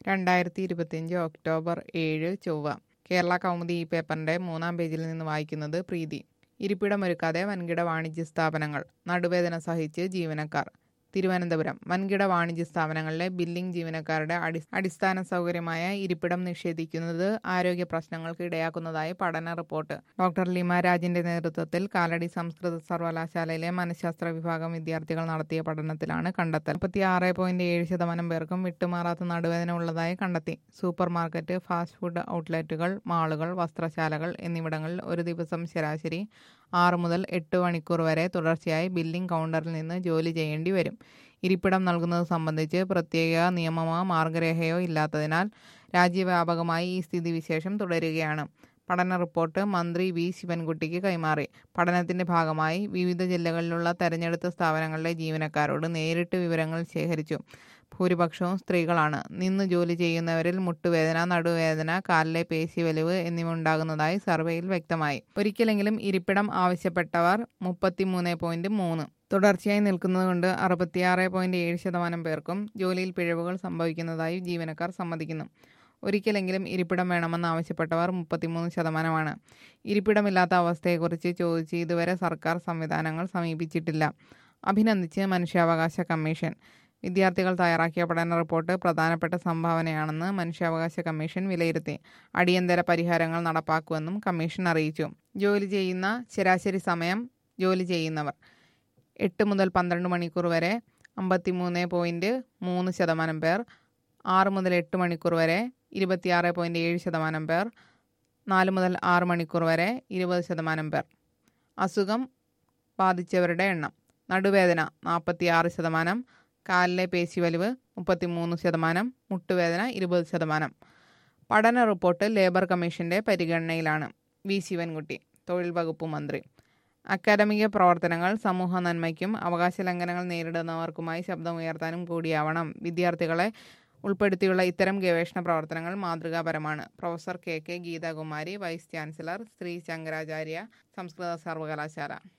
രണ്ടായിരത്തി ഇരുപത്തിയഞ്ച് ഒക്ടോബർ ഏഴ് ചൊവ്വ കേരള കൗമുദി ഈ പേപ്പറിന്റെ മൂന്നാം പേജിൽ നിന്ന് വായിക്കുന്നത് പ്രീതി ഇരിപ്പിടമൊരുക്കാതെ വൻകിട വാണിജ്യ സ്ഥാപനങ്ങൾ നടുവേദന സഹിച്ച് ജീവനക്കാർ തിരുവനന്തപുരം വൻകിട വാണിജ്യ സ്ഥാപനങ്ങളിലെ ബില്ലിംഗ് ജീവനക്കാരുടെ അടി അടിസ്ഥാന സൗകര്യമായ ഇരിപ്പിടം നിഷേധിക്കുന്നത് ആരോഗ്യ പ്രശ്നങ്ങൾക്ക് ഇടയാക്കുന്നതായി പഠന റിപ്പോർട്ട് ഡോക്ടർ ലിമ രാജിന്റെ നേതൃത്വത്തിൽ കാലടി സംസ്കൃത സർവകലാശാലയിലെ മനഃശാസ്ത്ര വിഭാഗം വിദ്യാർത്ഥികൾ നടത്തിയ പഠനത്തിലാണ് കണ്ടെത്തൽ മുപ്പത്തി ആറ് പോയിന്റ് ഏഴ് ശതമാനം പേർക്കും വിട്ടുമാറാത്ത നടുവേദന ഉള്ളതായി കണ്ടെത്തി സൂപ്പർ മാർക്കറ്റ് ഫാസ്റ്റ് ഫുഡ് ഔട്ട്ലെറ്റുകൾ മാളുകൾ വസ്ത്രശാലകൾ എന്നിവിടങ്ങളിൽ ഒരു ദിവസം ശരാശരി ആറ് മുതൽ എട്ട് മണിക്കൂർ വരെ തുടർച്ചയായി ബില്ലിംഗ് കൗണ്ടറിൽ നിന്ന് ജോലി ചെയ്യേണ്ടി വരും ഇരിപ്പിടം നൽകുന്നത് സംബന്ധിച്ച് പ്രത്യേക നിയമമോ മാർഗരേഖയോ ഇല്ലാത്തതിനാൽ രാജ്യവ്യാപകമായി ഈ സ്ഥിതിവിശേഷം തുടരുകയാണ് പഠന റിപ്പോർട്ട് മന്ത്രി വി ശിവൻകുട്ടിക്ക് കൈമാറി പഠനത്തിന്റെ ഭാഗമായി വിവിധ ജില്ലകളിലുള്ള തെരഞ്ഞെടുത്ത സ്ഥാപനങ്ങളിലെ ജീവനക്കാരോട് നേരിട്ട് വിവരങ്ങൾ ശേഖരിച്ചു ഭൂരിപക്ഷവും സ്ത്രീകളാണ് നിന്ന് ജോലി ചെയ്യുന്നവരിൽ മുട്ടുവേദന നടുവേദന കാലിലെ പേശി വലിവ് എന്നിവ ഉണ്ടാകുന്നതായി സർവേയിൽ വ്യക്തമായി ഒരിക്കലെങ്കിലും ഇരിപ്പിടം ആവശ്യപ്പെട്ടവർ മുപ്പത്തിമൂന്ന് പോയിന്റ് മൂന്ന് തുടർച്ചയായി നിൽക്കുന്നതുകൊണ്ട് അറുപത്തിയാറ് പോയിന്റ് ഏഴ് ശതമാനം പേർക്കും ജോലിയിൽ പിഴവുകൾ സംഭവിക്കുന്നതായി ജീവനക്കാർ സമ്മതിക്കുന്നു ഒരിക്കലെങ്കിലും ഇരിപ്പിടം വേണമെന്ന് ആവശ്യപ്പെട്ടവർ മുപ്പത്തിമൂന്ന് ശതമാനമാണ് ഇരിപ്പിടമില്ലാത്ത അവസ്ഥയെക്കുറിച്ച് ചോദിച്ച് ഇതുവരെ സർക്കാർ സംവിധാനങ്ങൾ സമീപിച്ചിട്ടില്ല അഭിനന്ദിച്ച് മനുഷ്യാവകാശ കമ്മീഷൻ വിദ്യാർത്ഥികൾ തയ്യാറാക്കിയ പഠന റിപ്പോർട്ട് പ്രധാനപ്പെട്ട സംഭാവനയാണെന്ന് മനുഷ്യാവകാശ കമ്മീഷൻ വിലയിരുത്തി അടിയന്തര പരിഹാരങ്ങൾ നടപ്പാക്കുമെന്നും കമ്മീഷൻ അറിയിച്ചു ജോലി ചെയ്യുന്ന ശരാശരി സമയം ജോലി ചെയ്യുന്നവർ എട്ട് മുതൽ പന്ത്രണ്ട് മണിക്കൂർ വരെ അമ്പത്തിമൂന്ന് പോയിൻറ്റ് മൂന്ന് ശതമാനം പേർ ആറ് മുതൽ എട്ട് മണിക്കൂർ വരെ ഇരുപത്തിയാറ് പോയിൻറ്റ് ഏഴ് ശതമാനം പേർ നാല് മുതൽ ആറ് മണിക്കൂർ വരെ ഇരുപത് ശതമാനം പേർ അസുഖം ബാധിച്ചവരുടെ എണ്ണം നടുവേദന നാൽപ്പത്തിയാറ് ശതമാനം കാലിലെ പേശിവലിവ് മുപ്പത്തിമൂന്ന് ശതമാനം മുട്ടുവേദന ഇരുപത് ശതമാനം പഠന റിപ്പോർട്ട് ലേബർ കമ്മീഷന്റെ പരിഗണനയിലാണ് വി ശിവൻകുട്ടി തൊഴിൽ വകുപ്പ് മന്ത്രി അക്കാദമിക പ്രവർത്തനങ്ങൾ സമൂഹ നന്മയ്ക്കും അവകാശ ലംഘനങ്ങൾ നേരിടുന്നവർക്കുമായി ശബ്ദമുയർത്താനും കൂടിയാവണം വിദ്യാർത്ഥികളെ ഉൾപ്പെടുത്തിയുള്ള ഇത്തരം ഗവേഷണ പ്രവർത്തനങ്ങൾ മാതൃകാപരമാണ് professor K K Geethakumari vice chancellor Shri Shankaracharya സംസ്കൃത സർവകലാശാല